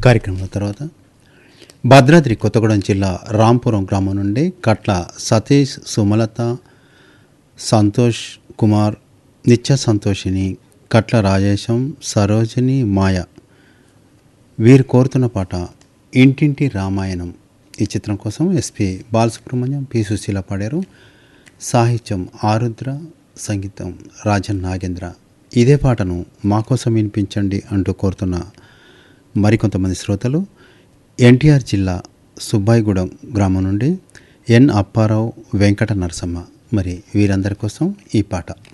కార్యక్రమం తర్వాత భద్రాద్రి కొత్తగూడెం జిల్లా రాంపురం గ్రామం నుండి కట్ల సతీష్ సుమలత సంతోష్ కుమార్ నిత్య సంతోషిని కట్ల రాజేశం సరోజిని మాయ వీరు కోరుతున్న పాట ఇంటింటి రామాయణం ఈ చిత్రం కోసం ఎస్పి బాలసుబ్రహ్మణ్యం పి సుశీల పాడారు సాహిత్యం ఆరుద్ర సంగీతం రాజన్ నాగేంద్ర ఇదే పాటను మా కోసం వినిపించండి అంటూ కోరుతున్న మరికొంతమంది శ్రోతలు ఎన్టీఆర్ జిల్లా సుబ్బాయిగూడెం గ్రామం నుండి ఎన్ అప్పారావు వెంకట నరసమ్మ మరి వీరందరి కోసం ఈ పాట